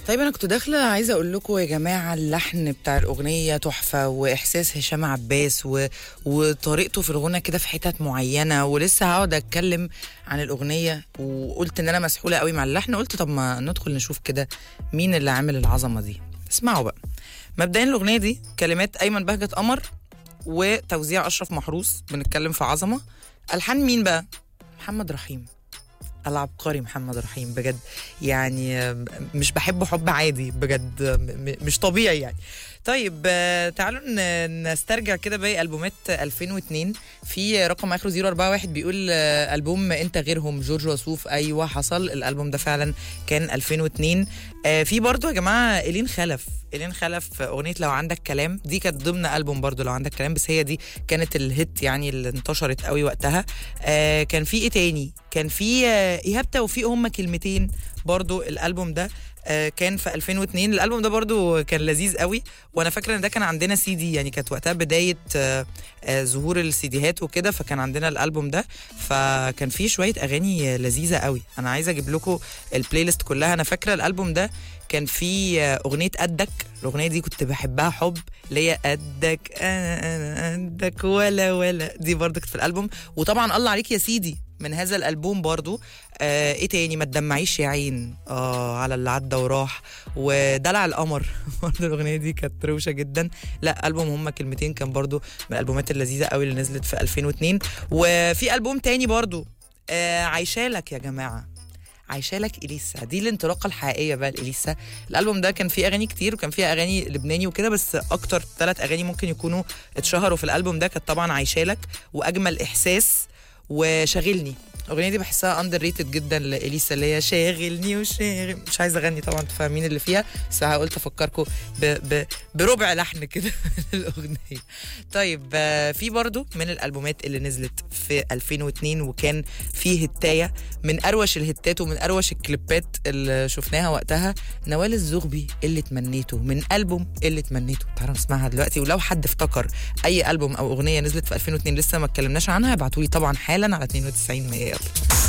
طيب انا كنت داخله عايزه اقول لكم يا جماعه اللحن بتاع الاغنيه تحفه واحساس هشام عباس و... وطريقته في الغنى كده في حتت معينه ولسه هقعد اتكلم عن الاغنيه وقلت ان انا مسحوله قوي مع اللحن قلت طب ما ندخل نشوف كده مين اللي عامل العظمه دي اسمعوا بقى مبدئيا الاغنيه دي كلمات ايمن بهجت قمر وتوزيع اشرف محروس بنتكلم في عظمه الحان مين بقى محمد رحيم العبقري محمد رحيم بجد يعني مش بحبه حب عادي بجد م- مش طبيعي يعني طيب آه، تعالوا ن- نسترجع كده باقي البومات 2002 في رقم اخره 041 بيقول آه، البوم انت غيرهم جورج وسوف ايوه حصل الالبوم ده فعلا كان 2002 آه، في برضو يا جماعه الين خلف الين خلف اغنيه لو عندك كلام دي كانت ضمن البوم برضو لو عندك كلام بس هي دي كانت الهيت يعني اللي انتشرت قوي وقتها آه، كان في ايه تاني كان في آه، ايهاب توفيق هم كلمتين برضو الالبوم ده آه، كان في 2002 الالبوم ده برضو كان لذيذ قوي وانا فاكره ان ده كان عندنا سي دي يعني كانت وقتها بدايه آه، آه، ظهور السيديهات وكده فكان عندنا الالبوم ده فكان فيه شويه اغاني لذيذه قوي انا عايزه اجيب لكم البلاي ليست كلها انا فاكره الالبوم ده كان فيه آه، اغنيه قدك الاغنيه دي كنت بحبها حب اللي هي قدك انا انا قدك ولا ولا دي برضو كانت في الالبوم وطبعا الله عليك يا سيدي من هذا الالبوم برضو آه ايه تاني ما تدمعيش يا عين اه على اللي عدى وراح ودلع القمر برضو الاغنيه دي كانت روشه جدا لا البوم هما كلمتين كان برضو من الالبومات اللذيذه قوي اللي نزلت في 2002 وفي البوم تاني برضو آه عايشالك يا جماعه عايشالك اليسا دي الانطلاقه الحقيقيه بقى لاليسا الالبوم ده كان فيه اغاني كتير وكان فيه اغاني لبناني وكده بس اكتر ثلاث اغاني ممكن يكونوا اتشهروا في الالبوم ده كانت طبعا عايشالك واجمل احساس وشاغلني الاغنيه دي بحسها اندر ريتد جدا لاليسا اللي هي شاغلني وشاغل مش عايزه اغني طبعا انتوا فاهمين اللي فيها بس قلت افكركم ب... ب... بربع لحن كده من الاغنيه طيب آه، في برضو من الالبومات اللي نزلت في 2002 وكان فيه هتايه من اروش الهتات ومن اروش الكليبات اللي شفناها وقتها نوال الزغبي اللي تمنيته من البوم اللي تمنيته تعالوا نسمعها دلوقتي ولو حد افتكر اي البوم او اغنيه نزلت في 2002 لسه ما اتكلمناش عنها ابعتوا لي طبعا حالا على 92 100 يلا